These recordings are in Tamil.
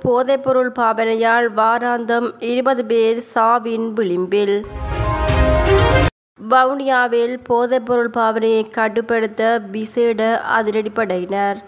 போதைப்பொருள் பாவனையால் வாராந்தம் இருபது பேர் சாவின் விளிம்பில் வவுனியாவில் போதைப்பொருள் பாவனையை கட்டுப்படுத்த விசேட அதிரடிப்படையினர்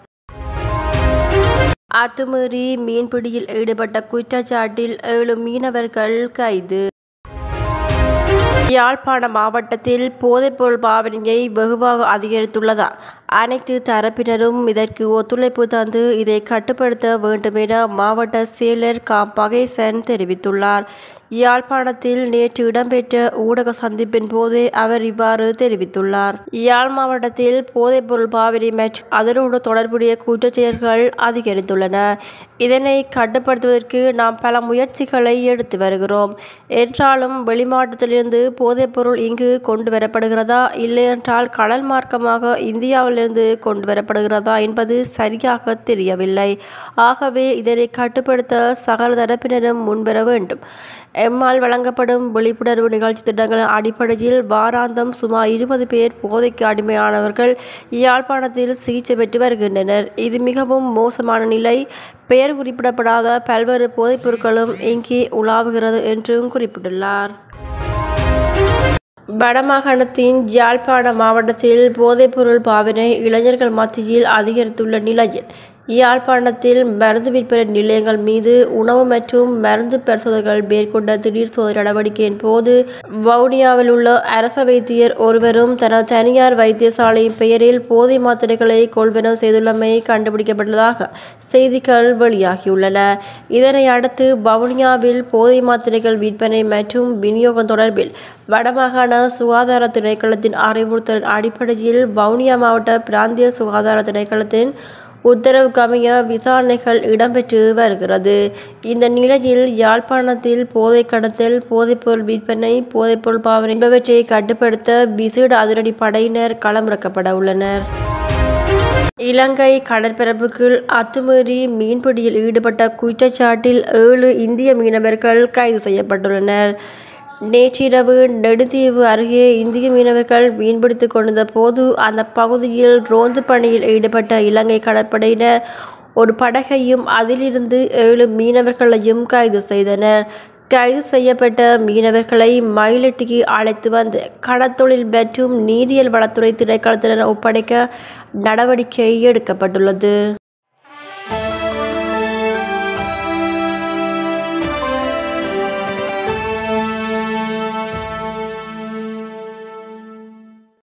அத்துமீறி மீன்பிடியில் ஈடுபட்ட குற்றச்சாட்டில் ஏழு மீனவர்கள் கைது யாழ்ப்பாண மாவட்டத்தில் போதைப்பொருள் பாவனையை வெகுவாக அதிகரித்துள்ளதால் அனைத்து தரப்பினரும் இதற்கு ஒத்துழைப்பு தந்து இதை கட்டுப்படுத்த வேண்டும் என மாவட்ட செயலர் கா பகேசன் தெரிவித்துள்ளார் யாழ்ப்பாணத்தில் நேற்று இடம்பெற்ற ஊடக சந்திப்பின் போதே அவர் இவ்வாறு தெரிவித்துள்ளார் யாழ் மாவட்டத்தில் போதைப்பொருள் பாவனை மற்றும் அதனோடு தொடர்புடைய குற்றச்செயல்கள் அதிகரித்துள்ளன இதனை கட்டுப்படுத்துவதற்கு நாம் பல முயற்சிகளை எடுத்து வருகிறோம் என்றாலும் வெளிமாவட்டத்திலிருந்து போதைப்பொருள் இங்கு கொண்டு வரப்படுகிறதா இல்லையென்றால் கடல் மார்க்கமாக இந்தியாவிலிருந்து கொண்டு வரப்படுகிறதா என்பது சரியாக தெரியவில்லை ஆகவே இதனை கட்டுப்படுத்த சகல தரப்பினரும் முன்வர வேண்டும் எம்மால் வழங்கப்படும் விழிப்புணர்வு நிகழ்ச்சி திட்டங்களின் அடிப்படையில் வாராந்தம் சுமார் இருபது பேர் போதைக்கு அடிமையானவர்கள் யாழ்ப்பாணத்தில் சிகிச்சை பெற்று வருகின்றனர் இது மிகவும் மோசமான நிலை பெயர் குறிப்பிடப்படாத பல்வேறு போதைப் பொருட்களும் இங்கே உலாவுகிறது என்றும் குறிப்பிட்டுள்ளார் வடமாகாணத்தின் யாழ்ப்பாண மாவட்டத்தில் போதைப்பொருள் பாவனை இளைஞர்கள் மத்தியில் அதிகரித்துள்ள நிலையில் யாழ்ப்பாணத்தில் மருந்து விற்பனை நிலையங்கள் மீது உணவு மற்றும் மருந்து பரிசோதனைகள் மேற்கொண்ட திடீர் சோதனை நடவடிக்கையின் போது வவுனியாவில் உள்ள அரச வைத்தியர் ஒருவரும் தனது தனியார் வைத்தியசாலையின் பெயரில் போதை மாத்திரைகளை கொள்வனவு செய்துள்ளமை கண்டுபிடிக்கப்பட்டதாக செய்திகள் வெளியாகியுள்ளன இதனை அடுத்து வவுனியாவில் போதை மாத்திரைகள் விற்பனை மற்றும் விநியோகம் தொடர்பில் வடமாகாண சுகாதார திணைக்களத்தின் அறிவுறுத்தல் அடிப்படையில் வவுனியா மாவட்ட பிராந்திய சுகாதார திணைக்களத்தின் உத்தரவுக்கு அமைய விசாரணைகள் இடம்பெற்று வருகிறது இந்த நிலையில் யாழ்ப்பாணத்தில் போதை கடத்தல் போதைப்பொருள் விற்பனை போதைப்பொருள் பாவனை என்பவற்றை கட்டுப்படுத்த விசேட அதிரடி படையினர் களமிறக்கப்பட உள்ளனர் இலங்கை கடற்பரப்புக்குள் அத்துமீறி மீன்பிடியில் ஈடுபட்ட குற்றச்சாட்டில் ஏழு இந்திய மீனவர்கள் கைது செய்யப்பட்டுள்ளனர் நேற்றிரவு நெடுந்தீவு அருகே இந்திய மீனவர்கள் மீன்பிடித்துக் கொண்டிருந்த போது அந்த பகுதியில் ரோந்து பணியில் ஈடுபட்ட இலங்கை கடற்படையினர் ஒரு படகையும் அதிலிருந்து ஏழு மீனவர்களையும் கைது செய்தனர் கைது செய்யப்பட்ட மீனவர்களை மயிலட்டிக்கு அழைத்து வந்து கடத்தொழில் மற்றும் நீரியல் வளத்துறை திணைக்களத்தினர் ஒப்படைக்க நடவடிக்கை எடுக்கப்பட்டுள்ளது